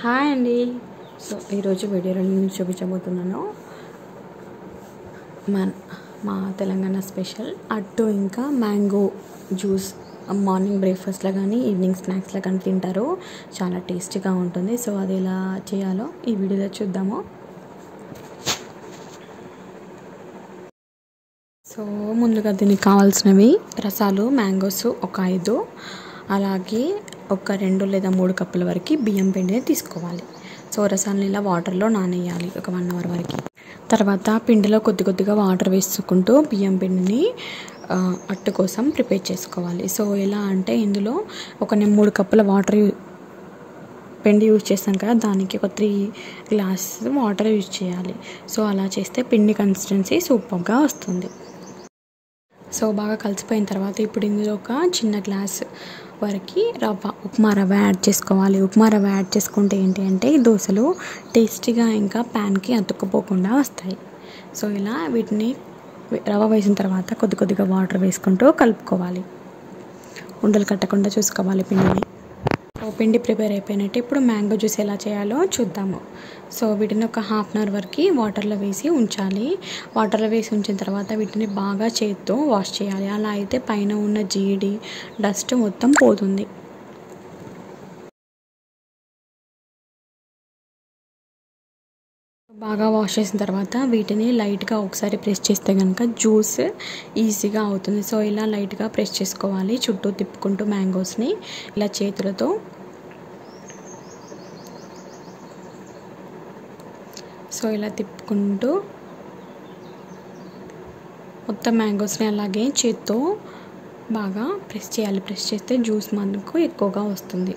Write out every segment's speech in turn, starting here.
hi అండి so ఈరోజు వీడియోలో నేను చూపించబోతున్నాను మన మా తెలంగాణ స్పెషల్ అట్టు ఇంకా మ్యాంగో జ్యూస్ మార్నింగ్ బ్రేక్ఫాస్ట్లో కానీ ఈవినింగ్ స్నాక్స్లో కానీ తింటారు చాలా టేస్టీగా ఉంటుంది సో అది ఎలా చేయాలో ఈ వీడియోలో చూద్దాము సో ముందుగా దీనికి కావాల్సినవి రసాలు మ్యాంగోస్ ఒక ఐదు అలాగే ఒక రెండు లేదా మూడు కప్పుల వరకు బియ్యం పిండిని తీసుకోవాలి సో రసాలను ఇలా వాటర్లో నానేయాలి ఒక వన్ అవర్ వరకు తర్వాత పిండిలో కొద్ది కొద్దిగా వాటర్ వేసుకుంటూ బియ్యం పిండిని ఆ, అట్టు కోసం ప్రిపేర్ చేసుకోవాలి సో ఎలా అంటే ఇందులో ఒక నేను మూడు కప్పుల వాటర్ పిండి యూజ్ చేస్తాం కదా దానికి ఒక త్రీ గ్లాస్ వాటర్ యూజ్ చేయాలి సో అలా చేస్తే పిండి కన్సిస్టెన్సీ సూపర్గా వస్తుంది సో బాగా కలిసిపోయిన తర్వాత ఇప్పుడు ఇందులో ఒక చిన్న గ్లాస్ వరకు రవ్వ ఉప్మా రవ్వ యాడ్ చేసుకోవాలి ఉప్మా రవ్వ యాడ్ చేసుకుంటే ఏంటి అంటే ఈ దోశలు టేస్టీగా ఇంకా ప్యాన్కి అతుక్కుపోకుండా వస్తాయి సో ఇలా వీటిని రవ్వ వేసిన తర్వాత కొద్ది కొద్దిగా వాటర్ వేసుకుంటూ కలుపుకోవాలి ఉండలు కట్టకుండా చూసుకోవాలి పిండిని సో పిండి ప్రిపేర్ అయిపోయినట్టు ఇప్పుడు మ్యాంగో జ్యూస్ ఎలా చేయాలో చూద్దాము సో వీటిని ఒక హాఫ్ అన్ అవర్ వరకు వాటర్లో వేసి ఉంచాలి వాటర్లో వేసి ఉంచిన తర్వాత వీటిని బాగా చేత్తో వాష్ చేయాలి అలా అయితే పైన ఉన్న జీడి డస్ట్ మొత్తం పోతుంది బాగా వాష్ చేసిన తర్వాత వీటిని లైట్గా ఒకసారి ప్రెస్ చేస్తే కనుక జ్యూస్ ఈజీగా అవుతుంది సో ఇలా లైట్గా ప్రెస్ చేసుకోవాలి చుట్టూ తిప్పుకుంటూ మ్యాంగోస్ని ఇలా చేతులతో సో ఇలా తిప్పుకుంటూ మొత్తం మ్యాంగోస్ని అలాగే చేత్తో బాగా ప్రెస్ చేయాలి ప్రెస్ చేస్తే జ్యూస్ మనకు ఎక్కువగా వస్తుంది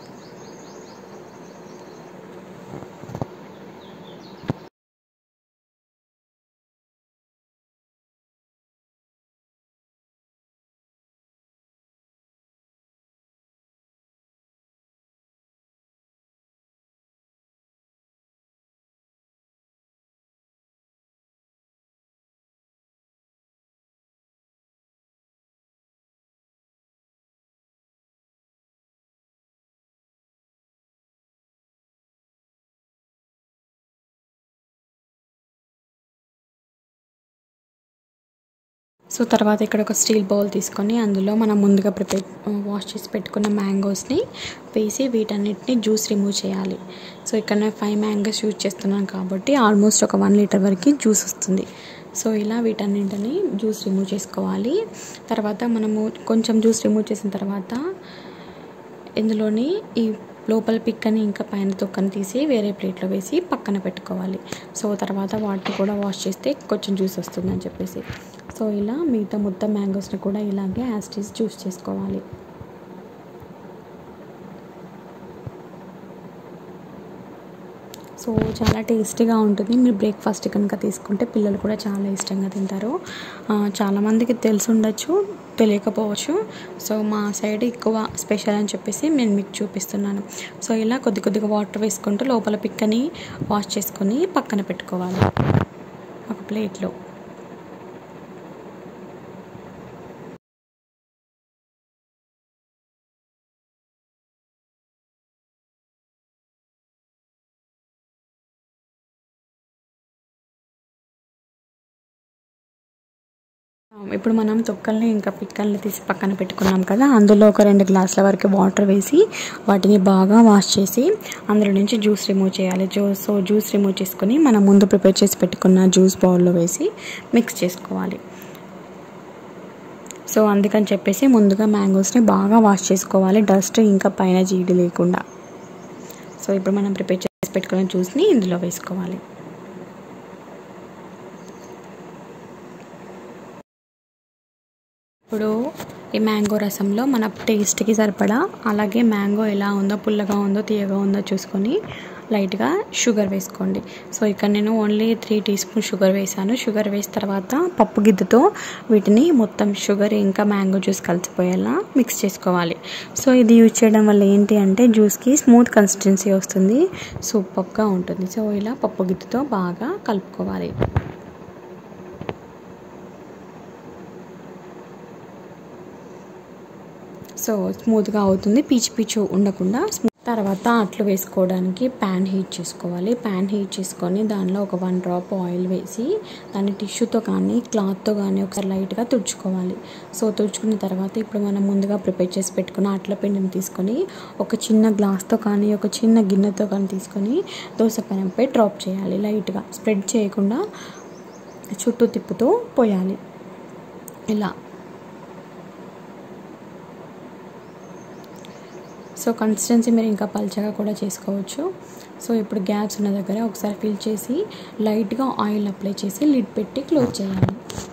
సో తర్వాత ఇక్కడ ఒక స్టీల్ బౌల్ తీసుకొని అందులో మనం ముందుగా ప్రిపేర్ వాష్ చేసి పెట్టుకున్న మ్యాంగోస్ని వేసి వీటన్నిటిని జ్యూస్ రిమూవ్ చేయాలి సో ఇక్కడ నేను ఫైవ్ మ్యాంగోస్ యూజ్ చేస్తున్నాను కాబట్టి ఆల్మోస్ట్ ఒక వన్ లీటర్ వరకు జ్యూస్ వస్తుంది సో ఇలా వీటన్నింటిని జ్యూస్ రిమూవ్ చేసుకోవాలి తర్వాత మనము కొంచెం జ్యూస్ రిమూవ్ చేసిన తర్వాత ఇందులోని ఈ లోపల పిక్కని ఇంకా పైన తొక్కని తీసి వేరే ప్లేట్లో వేసి పక్కన పెట్టుకోవాలి సో తర్వాత వాటిని కూడా వాష్ చేస్తే కొంచెం జ్యూస్ వస్తుందని చెప్పేసి సో ఇలా మిగతా మొత్తం మ్యాంగోస్ని కూడా ఇలాగే యాస్టీస్ జ్యూస్ చేసుకోవాలి సో చాలా టేస్టీగా ఉంటుంది మీరు బ్రేక్ఫాస్ట్ కనుక తీసుకుంటే పిల్లలు కూడా చాలా ఇష్టంగా తింటారు ఆ, చాలామందికి తెలిసి ఉండొచ్చు తెలియకపోవచ్చు సో మా సైడ్ ఎక్కువ స్పెషల్ అని చెప్పేసి నేను మీకు చూపిస్తున్నాను సో ఇలా కొద్ది కొద్దిగా వాటర్ వేసుకుంటూ లోపల పిక్కని వాష్ చేసుకొని పక్కన పెట్టుకోవాలి ఒక ప్లేట్లో ఇప్పుడు మనం తొక్కల్ని ఇంకా పిక్కల్ని తీసి పక్కన పెట్టుకున్నాం కదా అందులో ఒక రెండు గ్లాసుల వరకు వాటర్ వేసి వాటిని బాగా వాష్ చేసి అందులో నుంచి జ్యూస్ రిమూవ్ చేయాలి జ్యూస్ సో జ్యూస్ రిమూవ్ చేసుకొని మనం ముందు ప్రిపేర్ చేసి పెట్టుకున్న జ్యూస్ బౌల్లో వేసి మిక్స్ చేసుకోవాలి సో అందుకని చెప్పేసి ముందుగా మ్యాంగోస్ని బాగా వాష్ చేసుకోవాలి డస్ట్ ఇంకా పైన జీడి లేకుండా సో ఇప్పుడు మనం ప్రిపేర్ చేసి పెట్టుకున్న జ్యూస్ని ఇందులో వేసుకోవాలి ఇప్పుడు ఈ మ్యాంగో రసంలో మన టేస్ట్కి సరిపడా అలాగే మ్యాంగో ఎలా ఉందో పుల్లగా ఉందో తీయగా ఉందో చూసుకొని లైట్గా షుగర్ వేసుకోండి సో ఇక్కడ నేను only three teaspoon sugar వేసాను షుగర్ వేసిన తర్వాత పప్పు గిద్దతో వీటిని మొత్తం షుగర్ ఇంకా మ్యాంగో జ్యూస్ కలిసిపోయేలా మిక్స్ చేసుకోవాలి సో ఇది యూజ్ చేయడం వల్ల ఏంటి అంటే జ్యూస్కి స్మూత్ కన్సిస్టెన్సీ వస్తుంది సూపర్గా ఉంటుంది సో ఇలా పప్పు గిద్దతో బాగా కలుపుకోవాలి సో స్మూత్గా అవుతుంది పీచు పీచు ఉండకుండా స్మూత్ తర్వాత అట్లు వేసుకోవడానికి ప్యాన్ హీట్ చేసుకోవాలి ప్యాన్ హీట్ చేసుకొని దానిలో ఒక వన్ డ్రాప్ ఆయిల్ వేసి దాన్ని టిష్యూతో కానీ క్లాత్తో కానీ ఒకసారి లైట్గా తుడుచుకోవాలి సో తుడుచుకున్న తర్వాత ఇప్పుడు మనం ముందుగా ప్రిపేర్ చేసి పెట్టుకున్న అట్ల పిండిని తీసుకొని ఒక చిన్న గ్లాస్తో కానీ ఒక చిన్న గిన్నెతో కానీ తీసుకొని దోశ పెనంపై డ్రాప్ చేయాలి లైట్గా స్ప్రెడ్ చేయకుండా చుట్టూ తిప్పుతూ పోయాలి ఇలా సో కన్సిస్టెన్సీ మీరు ఇంకా పల్చగా కూడా చేసుకోవచ్చు సో ఇప్పుడు గ్యాప్స్ ఉన్న దగ్గర ఒకసారి ఫిల్ చేసి లైట్గా ఆయిల్ అప్లై చేసి లిడ్ పెట్టి క్లోజ్ చేయాలి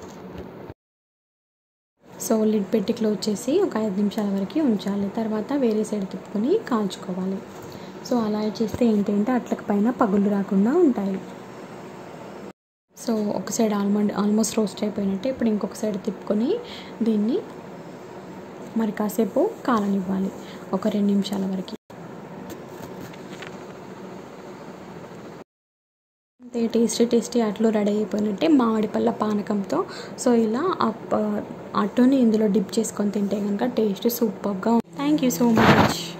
సో లిడ్ పెట్టి క్లోజ్ చేసి ఒక ఐదు నిమిషాల వరకు ఉంచాలి తర్వాత వేరే సైడ్ తిప్పుకొని కాల్చుకోవాలి సో అలా చేస్తే ఏంటంటే అట్లకి పైన పగుళ్ళు రాకుండా ఉంటాయి సో ఒక సైడ్ ఆల్మండ్ ఆల్మోస్ట్ రోస్ట్ అయిపోయినట్టే ఇప్పుడు ఇంకొక సైడ్ తిప్పుకొని దీన్ని మరి కాసేపు కాలనివ్వాలి ఒక రెండు నిమిషాల వరకు అంతే టేస్టీ టేస్టీ అట్లు రెడీ అయిపోయినట్టే మామిడి పళ్ళ పానకంతో సో ఇలా అట్టుని ఇందులో డిప్ చేసుకొని తింటే కనుక టేస్ట్ సూపర్గా థ్యాంక్ యూ సో మచ్